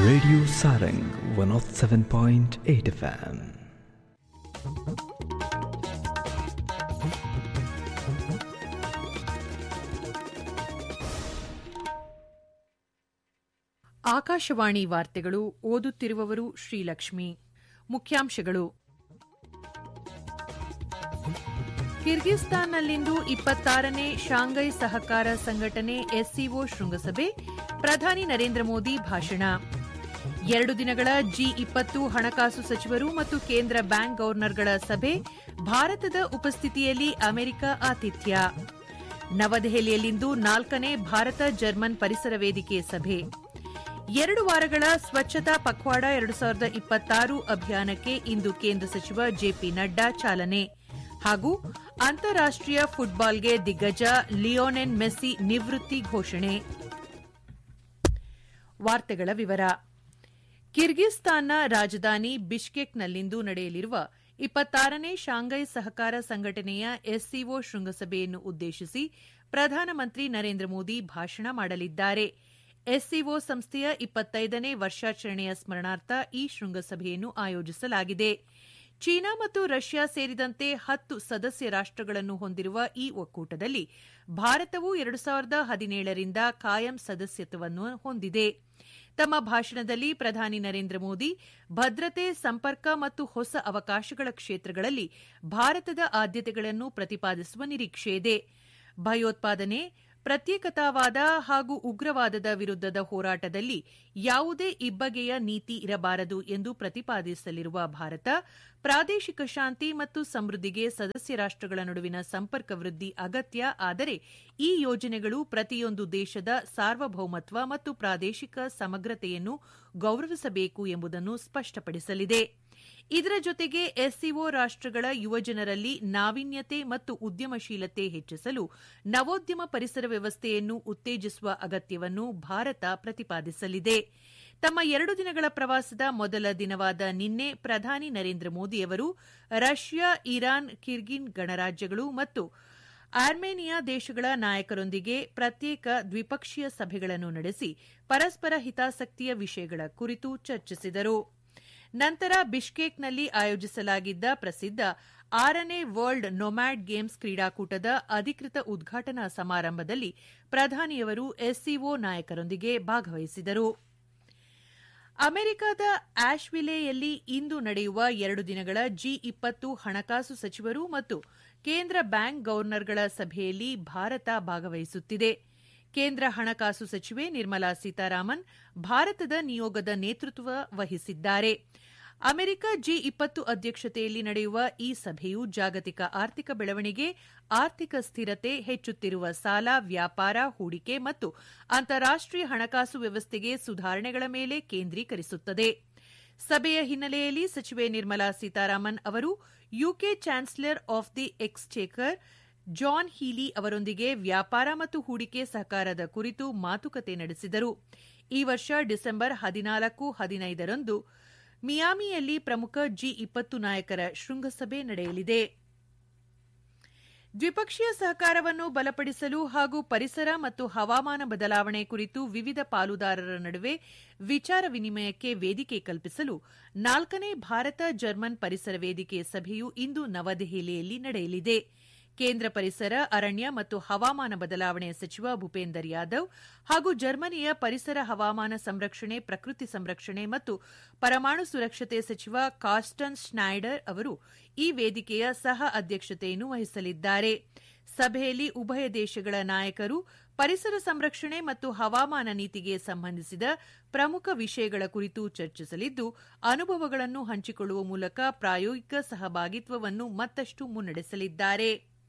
Radio Sarang 107.8 FM. Akashvani ವಾರ್ತೆಗಳು ಓದುತ್ತಿರುವವರು ಶ್ರೀಲಕ್ಷ್ಮಿ ಮುಖ್ಯಾಂಶಗಳು ಕಿರ್ಗಿಸ್ತಾನ್ನಲ್ಲಿಂದು ಇಪ್ಪತ್ತಾರನೇ ಶಾಂಘೈ ಸಹಕಾರ ಸಂಘಟನೆ ಎಸ್ಸಿಒ ಶೃಂಗಸಭೆ ಪ್ರಧಾನಿ ನರೇಂದ್ರ ಮೋದಿ ಭಾಷಣ ಎರಡು ದಿನಗಳ ಜಿ ಇಪ್ಪತ್ತು ಹಣಕಾಸು ಸಚಿವರು ಮತ್ತು ಕೇಂದ್ರ ಬ್ಯಾಂಕ್ ಗವರ್ನರ್ಗಳ ಸಭೆ ಭಾರತದ ಉಪಸ್ಥಿತಿಯಲ್ಲಿ ಅಮೆರಿಕ ಆತಿಥ್ಯ ನವದೆಹಲಿಯಲ್ಲಿಂದು ನಾಲ್ಕನೇ ಭಾರತ ಜರ್ಮನ್ ಪರಿಸರ ವೇದಿಕೆ ಸಭೆ ಎರಡು ವಾರಗಳ ಸ್ವಚ್ಛತಾ ಪಖ್ವಾಡ ಎರಡು ಸಾವಿರದ ಇಪ್ಪತ್ತಾರು ಅಭಿಯಾನಕ್ಕೆ ಇಂದು ಕೇಂದ್ರ ಸಚಿವ ಜೆಪಿ ನಡ್ಡಾ ಚಾಲನೆ ಹಾಗೂ ಅಂತಾರಾಷ್ಟೀಯ ಫುಟ್ಬಾಲ್ಗೆ ದಿಗ್ಗಜ ಲಿಯೋನೆನ್ ಮೆಸ್ಸಿ ನಿವೃತ್ತಿ ಘೋಷಣೆ ವಾರ್ತೆಗಳ ವಿವರ ಕಿರ್ಗಿಸ್ತಾನ್ನ ರಾಜಧಾನಿ ಬಿಷ್ಕೆಕ್ನಲ್ಲಿಂದು ನಡೆಯಲಿರುವ ಇಪ್ಪತ್ತಾರನೇ ಶಾಂಘೈ ಸಹಕಾರ ಸಂಘಟನೆಯ ಎಸ್ಸಿಒ ಶೃಂಗಸಭೆಯನ್ನು ಉದ್ದೇಶಿಸಿ ಪ್ರಧಾನಮಂತ್ರಿ ನರೇಂದ್ರ ಮೋದಿ ಭಾಷಣ ಮಾಡಲಿದ್ದಾರೆ ಎಸ್ಸಿಒ ಸಂಸ್ಥೆಯ ಇಪ್ಪತ್ತೈದನೇ ವರ್ಷಾಚರಣೆಯ ಸ್ಮರಣಾರ್ಥ ಈ ಶೃಂಗಸಭೆಯನ್ನು ಆಯೋಜಿಸಲಾಗಿದೆ ಚೀನಾ ಮತ್ತು ರಷ್ಯಾ ಸೇರಿದಂತೆ ಹತ್ತು ಸದಸ್ಯ ರಾಷ್ಟಗಳನ್ನು ಹೊಂದಿರುವ ಈ ಒಕ್ಕೂಟದಲ್ಲಿ ಭಾರತವು ಎರಡು ಸಾವಿರದ ಹದಿನೇಳರಿಂದ ಕಾಯಂ ಸದಸ್ಯತ್ವವನ್ನು ಹೊಂದಿದೆ ತಮ್ಮ ಭಾಷಣದಲ್ಲಿ ಪ್ರಧಾನಿ ನರೇಂದ್ರ ಮೋದಿ ಭದ್ರತೆ ಸಂಪರ್ಕ ಮತ್ತು ಹೊಸ ಅವಕಾಶಗಳ ಕ್ಷೇತ್ರಗಳಲ್ಲಿ ಭಾರತದ ಆದ್ಯತೆಗಳನ್ನು ಪ್ರತಿಪಾದಿಸುವ ನಿರೀಕ್ಷೆಯಿದೆ ಭಯೋತ್ಪಾದನೆ ಪ್ರತ್ಯೇಕತಾವಾದ ಹಾಗೂ ಉಗ್ರವಾದದ ವಿರುದ್ದದ ಹೋರಾಟದಲ್ಲಿ ಯಾವುದೇ ಇಬ್ಬಗೆಯ ನೀತಿ ಇರಬಾರದು ಎಂದು ಪ್ರತಿಪಾದಿಸಲಿರುವ ಭಾರತ ಪ್ರಾದೇಶಿಕ ಶಾಂತಿ ಮತ್ತು ಸಮೃದ್ಧಿಗೆ ಸದಸ್ಯ ರಾಷ್ಟಗಳ ನಡುವಿನ ಸಂಪರ್ಕ ವೃದ್ಧಿ ಅಗತ್ಯ ಆದರೆ ಈ ಯೋಜನೆಗಳು ಪ್ರತಿಯೊಂದು ದೇಶದ ಸಾರ್ವಭೌಮತ್ವ ಮತ್ತು ಪ್ರಾದೇಶಿಕ ಸಮಗ್ರತೆಯನ್ನು ಗೌರವಿಸಬೇಕು ಎಂಬುದನ್ನು ಸ್ಪಷ್ಟಪಡಿಸಲಿದೆ ಇದರ ಜೊತೆಗೆ ಎಸ್ಸಿಒ ರಾಷ್ಟಗಳ ಯುವಜನರಲ್ಲಿ ನಾವೀನ್ಯತೆ ಮತ್ತು ಉದ್ಯಮಶೀಲತೆ ಹೆಚ್ಚಿಸಲು ನವೋದ್ಯಮ ಪರಿಸರ ವ್ಯವಸ್ಥೆಯನ್ನು ಉತ್ತೇಜಿಸುವ ಅಗತ್ಯವನ್ನು ಭಾರತ ಪ್ರತಿಪಾದಿಸಲಿದೆ ತಮ್ಮ ಎರಡು ದಿನಗಳ ಪ್ರವಾಸದ ಮೊದಲ ದಿನವಾದ ನಿನ್ನೆ ಪ್ರಧಾನಿ ನರೇಂದ್ರ ಮೋದಿಯವರು ರಷ್ಯಾ ಇರಾನ್ ಕಿರ್ಗಿನ್ ಗಣರಾಜ್ಯಗಳು ಮತ್ತು ಆರ್ಮೇನಿಯಾ ದೇಶಗಳ ನಾಯಕರೊಂದಿಗೆ ಪ್ರತ್ಯೇಕ ದ್ವಿಪಕ್ಷೀಯ ಸಭೆಗಳನ್ನು ನಡೆಸಿ ಪರಸ್ಪರ ಹಿತಾಸಕ್ತಿಯ ವಿಷಯಗಳ ಕುರಿತು ಚರ್ಚಿಸಿದರು ನಂತರ ಬಿಷ್ಕೇಕ್ನಲ್ಲಿ ಆಯೋಜಿಸಲಾಗಿದ್ದ ಪ್ರಸಿದ್ದ ಆರನೇ ವರ್ಲ್ಡ್ ನೊಮ್ಯಾಡ್ ಗೇಮ್ಸ್ ಕ್ರೀಡಾಕೂಟದ ಅಧಿಕೃತ ಉದ್ಘಾಟನಾ ಸಮಾರಂಭದಲ್ಲಿ ಪ್ರಧಾನಿಯವರು ಎಸ್ಸಿಒ ನಾಯಕರೊಂದಿಗೆ ಭಾಗವಹಿಸಿದರು ಅಮೆರಿಕದ ಆಶ್ವಿಲೆಯಲ್ಲಿ ಇಂದು ನಡೆಯುವ ಎರಡು ದಿನಗಳ ಜಿ ಇಪ್ಪತ್ತು ಹಣಕಾಸು ಸಚಿವರು ಮತ್ತು ಕೇಂದ್ರ ಬ್ಯಾಂಕ್ ಗವರ್ನರ್ಗಳ ಸಭೆಯಲ್ಲಿ ಭಾರತ ಭಾಗವಹಿಸುತ್ತಿದೆ ಕೇಂದ್ರ ಹಣಕಾಸು ಸಚಿವೆ ನಿರ್ಮಲಾ ಸೀತಾರಾಮನ್ ಭಾರತದ ನಿಯೋಗದ ನೇತೃತ್ವ ವಹಿಸಿದ್ದಾರೆ ಅಮೆರಿಕ ಜಿ ಇಪ್ಪತ್ತು ಅಧ್ಯಕ್ಷತೆಯಲ್ಲಿ ನಡೆಯುವ ಈ ಸಭೆಯು ಜಾಗತಿಕ ಆರ್ಥಿಕ ಬೆಳವಣಿಗೆ ಆರ್ಥಿಕ ಸ್ಥಿರತೆ ಹೆಚ್ಚುತ್ತಿರುವ ಸಾಲ ವ್ಯಾಪಾರ ಹೂಡಿಕೆ ಮತ್ತು ಅಂತಾರಾಷ್ಟೀಯ ಹಣಕಾಸು ವ್ಯವಸ್ಥೆಗೆ ಸುಧಾರಣೆಗಳ ಮೇಲೆ ಕೇಂದ್ರೀಕರಿಸುತ್ತದೆ ಸಭೆಯ ಹಿನ್ನೆಲೆಯಲ್ಲಿ ಸಚಿವೆ ನಿರ್ಮಲಾ ಸೀತಾರಾಮನ್ ಅವರು UK chancellor of the exchequer John Healey ಅವರೊಂದಿಗೆ ವ್ಯಾಪಾರ ಮತ್ತು ಹೂಡಿಕೆ ಸಹಕಾರದ ಕುರಿತು ಮಾತುಕತೆ ನಡೆಸಿದರು ಈ ವರ್ಷ ಡಿಸೆಂಬರ್ ಹದಿನಾಲ್ಕು ಹದಿನೈದರಂದು ಮಿಯಾಮಿಯಲ್ಲಿ ಪ್ರಮುಖ ಜಿ ಇಪ್ಪತ್ತು ನಾಯಕರ ಶೃಂಗಸಭೆ ನಡೆಯಲಿದೆ ದ್ವಿಪಕ್ಷೀಯ ಸಹಕಾರವನ್ನು ಬಲಪಡಿಸಲು ಹಾಗೂ ಪರಿಸರ ಮತ್ತು ಹವಾಮಾನ ಬದಲಾವಣೆ ಕುರಿತು ವಿವಿಧ ಪಾಲುದಾರರ ನಡುವೆ ವಿಚಾರ ವಿನಿಮಯಕ್ಕೆ ವೇದಿಕೆ ಕಲ್ಪಿಸಲು ನಾಲ್ಕನೇ ಭಾರತ ಜರ್ಮನ್ ಪರಿಸರ ವೇದಿಕೆ ಸಭೆಯು ಇಂದು ನವದೆಹಲಿಯಲ್ಲಿ ನಡೆಯಲಿದೆ ಕೇಂದ್ರ ಪರಿಸರ ಅರಣ್ಯ ಮತ್ತು ಹವಾಮಾನ ಬದಲಾವಣೆ ಸಚಿವ ಭೂಪೇಂದರ್ ಯಾದವ್ ಹಾಗೂ ಜರ್ಮನಿಯ ಪರಿಸರ ಹವಾಮಾನ ಸಂರಕ್ಷಣೆ ಪ್ರಕೃತಿ ಸಂರಕ್ಷಣೆ ಮತ್ತು ಪರಮಾಣು ಸುರಕ್ಷತೆ ಸಚಿವ ಕಾರ್ಸ್ಟನ್ ಸ್ನೈಡರ್ ಅವರು ಈ ವೇದಿಕೆಯ ಸಹ ಅಧ್ಯಕ್ಷತೆಯನ್ನು ವಹಿಸಲಿದ್ದಾರೆ ಸಭೆಯಲ್ಲಿ ಉಭಯ ದೇಶಗಳ ನಾಯಕರು ಪರಿಸರ ಸಂರಕ್ಷಣೆ ಮತ್ತು ಹವಾಮಾನ ನೀತಿಗೆ ಸಂಬಂಧಿಸಿದ ಪ್ರಮುಖ ವಿಷಯಗಳ ಕುರಿತು ಚರ್ಚಿಸಲಿದ್ದು ಅನುಭವಗಳನ್ನು ಹಂಚಿಕೊಳ್ಳುವ ಮೂಲಕ ಪ್ರಾಯೋಗಿಕ ಸಹಭಾಗಿತ್ವವನ್ನು ಮತ್ತಷ್ಟು ಮುನ್ನಡೆಸಲಿದ್ದಾರೆ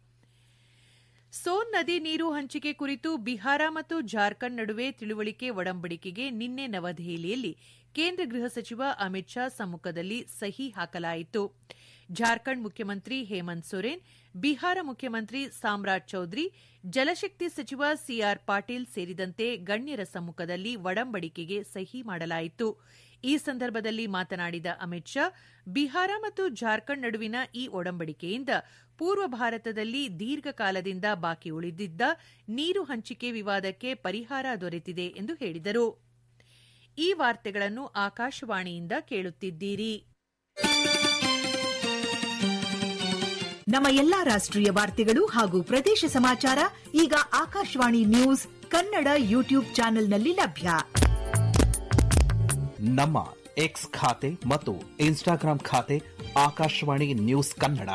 ಸೋನ್ ನದಿ ನೀರು ಹಂಚಿಕೆ ಕುರಿತು ಬಿಹಾರ ಮತ್ತು ಜಾರ್ಖಂಡ್ ನಡುವೆ ತಿಳುವಳಿಕೆ ಒಡಂಬಡಿಕೆಗೆ ನಿನ್ನೆ ನವದೆಹಲಿಯಲ್ಲಿ ಕೇಂದ್ರ ಗೃಹ ಸಚಿವ ಅಮಿತ್ ಶಾ ಸಮ್ಮುಖದಲ್ಲಿ ಸಹಿ ಹಾಕಲಾಯಿತು ಜಾರ್ಖಂಡ್ ಮುಖ್ಯಮಂತ್ರಿ ಹೇಮಂತ್ ಸೊರೇನ್ ಬಿಹಾರ ಮುಖ್ಯಮಂತ್ರಿ ಸಾಮ್ರಾಜ್ ಚೌಧರಿ ಜಲಶಕ್ತಿ ಸಚಿವ ಸಿಆರ್ ಪಾಟೀಲ್ ಸೇರಿದಂತೆ ಗಣ್ಯರ ಸಮ್ಮುಖದಲ್ಲಿ ಒಡಂಬಡಿಕೆಗೆ ಸಹಿ ಮಾಡಲಾಯಿತು ಈ ಸಂದರ್ಭದಲ್ಲಿ ಮಾತನಾಡಿದ ಅಮಿತ್ ಶಾ ಬಿಹಾರ ಮತ್ತು ಜಾರ್ಖಂಡ್ ನಡುವಿನ ಈ ಒಡಂಬಡಿಕೆಯಿಂದ ಪೂರ್ವ ಭಾರತದಲ್ಲಿ ದೀರ್ಘಕಾಲದಿಂದ ಬಾಕಿ ಉಳಿದಿದ್ದ ನೀರು ಹಂಚಿಕೆ ವಿವಾದಕ್ಕೆ ಪರಿಹಾರ ದೊರೆತಿದೆ ಎಂದು ಹೇಳಿದರು ಈ ವಾರ್ತೆಗಳನ್ನು ಆಕಾಶವಾಣಿಯಿಂದ ಕೇಳುತ್ತಿದ್ದೀರಿ ನಮ್ಮ ಎಲ್ಲಾ ರಾಷ್ಟ್ರೀಯ ವಾರ್ತೆಗಳು ಹಾಗೂ ಪ್ರದೇಶ ಸಮಾಚಾರ ಈಗ ಆಕಾಶವಾಣಿ ನ್ಯೂಸ್ ಕನ್ನಡ ಯೂಟ್ಯೂಬ್ ಚಾನೆಲ್ನಲ್ಲಿ ಲಭ್ಯ ನಮ್ಮ ಎಕ್ಸ್ ಖಾತೆ ಮತ್ತು ಇನ್ಸ್ಟಾಗ್ರಾಂ ಖಾತೆ ಆಕಾಶವಾಣಿ ನ್ಯೂಸ್ ಕನ್ನಡ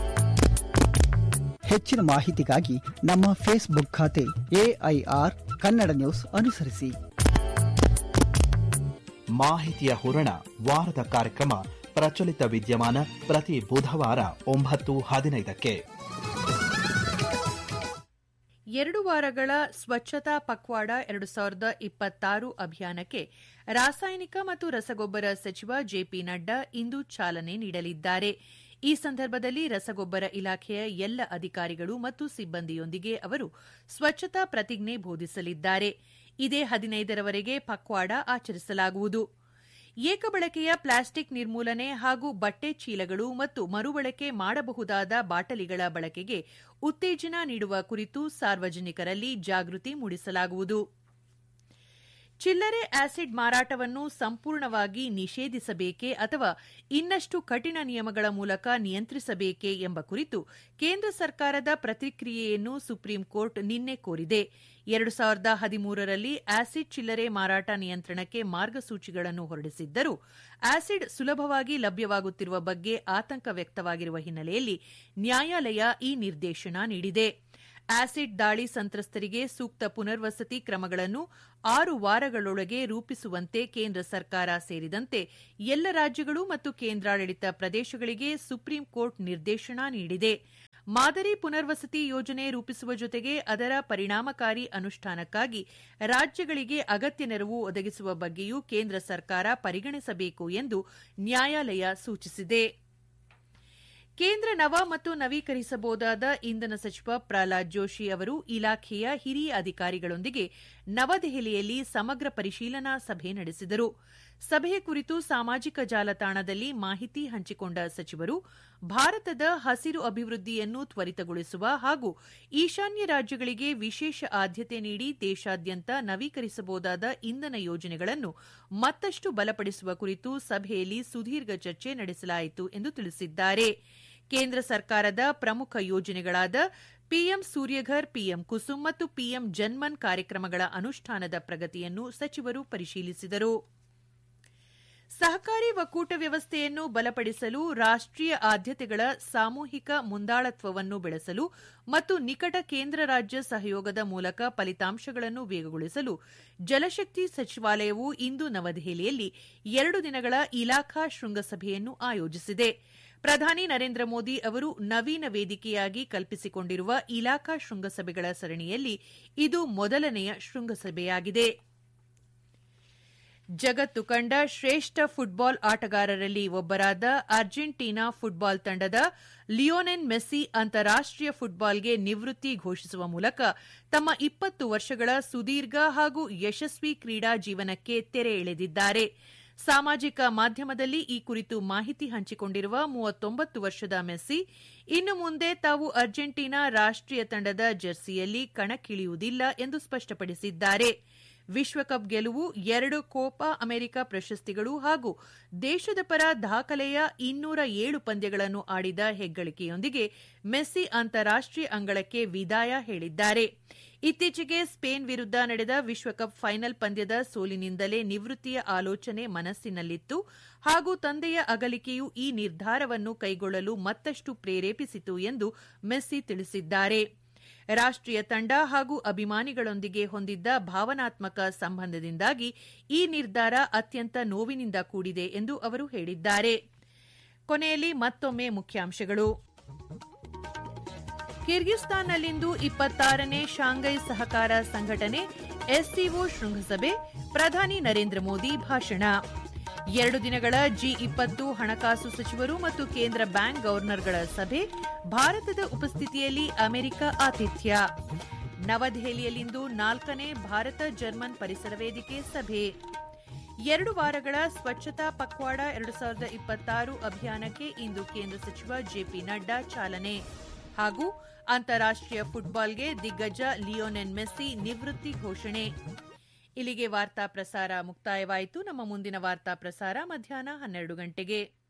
ಹೆಚ್ಚಿನ ಮಾಹಿತಿಗಾಗಿ ನಮ್ಮ ಫೇಸ್ಬುಕ್ ಖಾತೆ ಎಐಆರ್ ಕನ್ನಡ ನ್ಯೂಸ್ ಅನುಸರಿಸಿ ಮಾಹಿತಿಯ ಹೂರಣ ವಾರದ ಕಾರ್ಯಕ್ರಮ ಪ್ರಚಲಿತ ವಿದ್ಯಮಾನ ಪ್ರತಿ ಬುಧವಾರ ಒಂಬತ್ತು ಹದಿನೈದಕ್ಕೆ ಎರಡು ವಾರಗಳ ಸ್ವಚ್ಛತಾ ಪಕ್ವಾಡ ಎರಡು ಸಾವಿರದ ಇಪ್ಪತ್ತಾರು ಅಭಿಯಾನಕ್ಕೆ ರಾಸಾಯನಿಕ ಮತ್ತು ರಸಗೊಬ್ಬರ ಸಚಿವ ಜೆಪಿ ನಡ್ಡಾ ಇಂದು ಚಾಲನೆ ನೀಡಲಿದ್ದಾರೆ ಈ ಸಂದರ್ಭದಲ್ಲಿ ರಸಗೊಬ್ಬರ ಇಲಾಖೆಯ ಎಲ್ಲ ಅಧಿಕಾರಿಗಳು ಮತ್ತು ಸಿಬ್ಬಂದಿಯೊಂದಿಗೆ ಅವರು ಸ್ವಚ್ಛತಾ ಪ್ರತಿಜ್ಞೆ ಬೋಧಿಸಲಿದ್ದಾರೆ ಇದೇ ಹದಿನೈದರವರೆಗೆ ಪಕ್ವಾಡ ಆಚರಿಸಲಾಗುವುದು ಏಕಬಳಕೆಯ ಪ್ಲಾಸ್ಟಿಕ್ ನಿರ್ಮೂಲನೆ ಹಾಗೂ ಬಟ್ಟೆ ಚೀಲಗಳು ಮತ್ತು ಮರುಬಳಕೆ ಮಾಡಬಹುದಾದ ಬಾಟಲಿಗಳ ಬಳಕೆಗೆ ಉತ್ತೇಜನ ನೀಡುವ ಕುರಿತು ಸಾರ್ವಜನಿಕರಲ್ಲಿ ಜಾಗೃತಿ ಮೂಡಿಸಲಾಗುವುದು ಚಿಲ್ಲರೆ ಆಸಿಡ್ ಮಾರಾಟವನ್ನು ಸಂಪೂರ್ಣವಾಗಿ ನಿಷೇಧಿಸಬೇಕೇ ಅಥವಾ ಇನ್ನಷ್ಟು ಕಠಿಣ ನಿಯಮಗಳ ಮೂಲಕ ನಿಯಂತ್ರಿಸಬೇಕೇ ಎಂಬ ಕುರಿತು ಕೇಂದ್ರ ಸರ್ಕಾರದ ಪ್ರತಿಕ್ರಿಯೆಯನ್ನು ಸುಪ್ರೀಂ ಕೋರ್ಟ್ ನಿನ್ನೆ ಕೋರಿದೆ ಎರಡು ಸಾವಿರದ ಹದಿಮೂರರಲ್ಲಿ ಆಸಿಡ್ ಚಿಲ್ಲರೆ ಮಾರಾಟ ನಿಯಂತ್ರಣಕ್ಕೆ ಮಾರ್ಗಸೂಚಿಗಳನ್ನು ಹೊರಡಿಸಿದ್ದರೂ ಆಸಿಡ್ ಸುಲಭವಾಗಿ ಲಭ್ಯವಾಗುತ್ತಿರುವ ಬಗ್ಗೆ ಆತಂಕ ವ್ಯಕ್ತವಾಗಿರುವ ಹಿನ್ನೆಲೆಯಲ್ಲಿ ನ್ಯಾಯಾಲಯ ಈ ನಿರ್ದೇಶನ ನೀಡಿದೆ ಆಸಿಡ್ ದಾಳಿ ಸಂತ್ರಸ್ತರಿಗೆ ಸೂಕ್ತ ಪುನರ್ವಸತಿ ಕ್ರಮಗಳನ್ನು ಆರು ವಾರಗಳೊಳಗೆ ರೂಪಿಸುವಂತೆ ಕೇಂದ್ರ ಸರ್ಕಾರ ಸೇರಿದಂತೆ ಎಲ್ಲ ರಾಜ್ಯಗಳು ಮತ್ತು ಕೇಂದ್ರಾಡಳಿತ ಪ್ರದೇಶಗಳಿಗೆ ಸುಪ್ರೀಂ ಕೋರ್ಟ್ ನಿರ್ದೇಶನ ನೀಡಿದೆ ಮಾದರಿ ಪುನರ್ವಸತಿ ಯೋಜನೆ ರೂಪಿಸುವ ಜೊತೆಗೆ ಅದರ ಪರಿಣಾಮಕಾರಿ ಅನುಷ್ಠಾನಕ್ಕಾಗಿ ರಾಜ್ಯಗಳಿಗೆ ಅಗತ್ಯ ನೆರವು ಒದಗಿಸುವ ಬಗ್ಗೆಯೂ ಕೇಂದ್ರ ಸರ್ಕಾರ ಪರಿಗಣಿಸಬೇಕು ಎಂದು ನ್ಯಾಯಾಲಯ ಸೂಚಿಸಿದೆ ಕೇಂದ್ರ ನವ ಮತ್ತು ನವೀಕರಿಸಬಹುದಾದ ಇಂಧನ ಸಚಿವ ಪ್ರಹ್ಲಾದ್ ಜೋಶಿ ಅವರು ಇಲಾಖೆಯ ಹಿರಿಯ ಅಧಿಕಾರಿಗಳೊಂದಿಗೆ ನವದೆಹಲಿಯಲ್ಲಿ ಸಮಗ್ರ ಪರಿಶೀಲನಾ ಸಭೆ ನಡೆಸಿದರು ಸಭೆಯ ಕುರಿತು ಸಾಮಾಜಿಕ ಜಾಲತಾಣದಲ್ಲಿ ಮಾಹಿತಿ ಹಂಚಿಕೊಂಡ ಸಚಿವರು ಭಾರತದ ಹಸಿರು ಅಭಿವೃದ್ಧಿಯನ್ನು ತ್ವರಿತಗೊಳಿಸುವ ಹಾಗೂ ಈಶಾನ್ಯ ರಾಜ್ಯಗಳಿಗೆ ವಿಶೇಷ ಆದ್ಯತೆ ನೀಡಿ ದೇಶಾದ್ಯಂತ ನವೀಕರಿಸಬಹುದಾದ ಇಂಧನ ಯೋಜನೆಗಳನ್ನು ಮತ್ತಷ್ಟು ಬಲಪಡಿಸುವ ಕುರಿತು ಸಭೆಯಲ್ಲಿ ಸುದೀರ್ಘ ಚರ್ಚೆ ನಡೆಸಲಾಯಿತು ಎಂದು ತಿಳಿಸಿದ್ದಾರೆ ಕೇಂದ್ರ ಸರ್ಕಾರದ ಪ್ರಮುಖ ಯೋಜನೆಗಳಾದ ಪಿಎಂ ಸೂರ್ಯಘರ್ ಪಿಎಂ ಕುಸುಮ್ ಮತ್ತು ಪಿಎಂ ಜನ್ಮನ್ ಕಾರ್ಯಕ್ರಮಗಳ ಅನುಷ್ಠಾನದ ಪ್ರಗತಿಯನ್ನು ಸಚಿವರು ಪರಿಶೀಲಿಸಿದರು ಸಹಕಾರಿ ಒಕ್ಕೂಟ ವ್ಯವಸ್ಥೆಯನ್ನು ಬಲಪಡಿಸಲು ರಾಷ್ಟೀಯ ಆದ್ಯತೆಗಳ ಸಾಮೂಹಿಕ ಮುಂದಾಳತ್ವವನ್ನು ಬೆಳೆಸಲು ಮತ್ತು ನಿಕಟ ಕೇಂದ್ರ ರಾಜ್ಯ ಸಹಯೋಗದ ಮೂಲಕ ಫಲಿತಾಂಶಗಳನ್ನು ವೇಗಗೊಳಿಸಲು ಜಲಶಕ್ತಿ ಸಚಿವಾಲಯವು ಇಂದು ನವದೆಹಲಿಯಲ್ಲಿ ಎರಡು ದಿನಗಳ ಇಲಾಖಾ ಶೃಂಗಸಭೆಯನ್ನು ಆಯೋಜಿಸಿದೆ ಪ್ರಧಾನಿ ನರೇಂದ್ರ ಮೋದಿ ಅವರು ನವೀನ ವೇದಿಕೆಯಾಗಿ ಕಲ್ಪಿಸಿಕೊಂಡಿರುವ ಇಲಾಖಾ ಶೃಂಗಸಭೆಗಳ ಸರಣಿಯಲ್ಲಿ ಇದು ಮೊದಲನೆಯ ಶೃಂಗಸಭೆಯಾಗಿದೆ ಜಗತ್ತು ಕಂಡ ಶ್ರೇಷ್ಠ ಫುಟ್ಬಾಲ್ ಆಟಗಾರರಲ್ಲಿ ಒಬ್ಬರಾದ ಅರ್ಜೆಂಟೀನಾ ಫುಟ್ಬಾಲ್ ತಂಡದ ಲಿಯೋನೆನ್ ಮೆಸ್ಸಿ ಅಂತಾರಾಷ್ಟೀಯ ಫುಟ್ಬಾಲ್ಗೆ ನಿವೃತ್ತಿ ಘೋಷಿಸುವ ಮೂಲಕ ತಮ್ಮ ಇಪ್ಪತ್ತು ವರ್ಷಗಳ ಸುದೀರ್ಘ ಹಾಗೂ ಯಶಸ್ವಿ ಕ್ರೀಡಾ ಜೀವನಕ್ಕೆ ತೆರೆ ಎಳೆದಿದ್ದಾರೆ ಸಾಮಾಜಿಕ ಮಾಧ್ಯಮದಲ್ಲಿ ಈ ಕುರಿತು ಮಾಹಿತಿ ಹಂಚಿಕೊಂಡಿರುವ ಮೂವತ್ತೊಂಬತ್ತು ವರ್ಷದ ಮೆಸ್ಸಿ ಇನ್ನು ಮುಂದೆ ತಾವು ಅರ್ಜೆಂಟೀನಾ ರಾಷ್ಟೀಯ ತಂಡದ ಜೆರ್ಸಿಯಲ್ಲಿ ಕಣಕ್ಕಿಳಿಯುವುದಿಲ್ಲ ಎಂದು ಸ್ಪಷ್ಟಪಡಿಸಿದ್ದಾರೆ ವಿಶ್ವಕಪ್ ಗೆಲುವು ಎರಡು ಕೋಪಾ ಅಮೆರಿಕ ಪ್ರಶಸ್ತಿಗಳು ಹಾಗೂ ದೇಶದ ಪರ ದಾಖಲೆಯ ಇನ್ನೂರ ಏಳು ಪಂದ್ಯಗಳನ್ನು ಆಡಿದ ಹೆಗ್ಗಳಿಕೆಯೊಂದಿಗೆ ಮೆಸ್ಸಿ ಅಂತಾರಾಷ್ಟೀಯ ಅಂಗಳಕ್ಕೆ ವಿದಾಯ ಹೇಳಿದ್ದಾರೆ ಇತ್ತೀಚೆಗೆ ಸ್ಪೇನ್ ವಿರುದ್ಧ ನಡೆದ ವಿಶ್ವಕಪ್ ಫೈನಲ್ ಪಂದ್ಯದ ಸೋಲಿನಿಂದಲೇ ನಿವೃತ್ತಿಯ ಆಲೋಚನೆ ಮನಸ್ಸಿನಲ್ಲಿತ್ತು ಹಾಗೂ ತಂದೆಯ ಅಗಲಿಕೆಯು ಈ ನಿರ್ಧಾರವನ್ನು ಕೈಗೊಳ್ಳಲು ಮತ್ತಷ್ಟು ಪ್ರೇರೇಪಿಸಿತು ಎಂದು ಮೆಸ್ಸಿ ತಿಳಿಸಿದ್ದಾರೆ ರಾಷ್ಟೀಯ ತಂಡ ಹಾಗೂ ಅಭಿಮಾನಿಗಳೊಂದಿಗೆ ಹೊಂದಿದ್ದ ಭಾವನಾತ್ಮಕ ಸಂಬಂಧದಿಂದಾಗಿ ಈ ನಿರ್ಧಾರ ಅತ್ಯಂತ ನೋವಿನಿಂದ ಕೂಡಿದೆ ಎಂದು ಅವರು ಹೇಳಿದ್ದಾರೆ ಕೊನೆಯಲ್ಲಿ ಮತ್ತೊಮ್ಮೆ ಮುಖ್ಯಾಂಶಗಳು ಕಿರ್ಗಿಸ್ತಾನ್ನಲ್ಲಿಂದು ಇಪ್ಪತ್ತಾರನೇ ಶಾಂಘೈ ಸಹಕಾರ ಸಂಘಟನೆ ಎಸ್ಸಿಒ ಶೃಂಗಸಭೆ ಪ್ರಧಾನಿ ನರೇಂದ್ರ ಮೋದಿ ಭಾಷಣ ಎರಡು ದಿನಗಳ ಜಿ ಇಪ್ಪತ್ತು ಹಣಕಾಸು ಸಚಿವರು ಮತ್ತು ಕೇಂದ್ರ ಬ್ಯಾಂಕ್ ಗವರ್ನರ್ಗಳ ಸಭೆ ಭಾರತದ ಉಪಸ್ಥಿತಿಯಲ್ಲಿ ಅಮೆರಿಕ ಆತಿಥ್ಯ ನವದೆಹಲಿಯಲ್ಲಿಂದು ನಾಲ್ಕನೇ ಭಾರತ ಜರ್ಮನ್ ಪರಿಸರ ವೇದಿಕೆ ಸಭೆ ಎರಡು ವಾರಗಳ ಸ್ವಚ್ಛತಾ ಪಕ್ವಾಡ ಎರಡು ಸಾವಿರದ ಇಪ್ಪತ್ತಾರು ಅಭಿಯಾನಕ್ಕೆ ಇಂದು ಕೇಂದ್ರ ಸಚಿವ ಜೆಪಿ ನಡ್ಡಾ ಚಾಲನೆ ಹಾಗೂ ಅಂತಾರಾಷ್ಟೀಯ ಫುಟ್ಬಾಲ್ಗೆ ದಿಗ್ಗಜ ಲಿಯೋನೆನ್ ಮೆಸ್ಸಿ ನಿವೃತ್ತಿ ಘೋಷಣೆ ಇಲ್ಲಿಗೆ ವಾರ್ತಾ ಪ್ರಸಾರ ಮುಕ್ತಾಯವಾಯಿತು ನಮ್ಮ ಮುಂದಿನ ವಾರ್ತಾ ಪ್ರಸಾರ ಮಧ್ಯಾಹ್ನ ಹನ್ನೆರಡು ಗಂಟೆಗೆ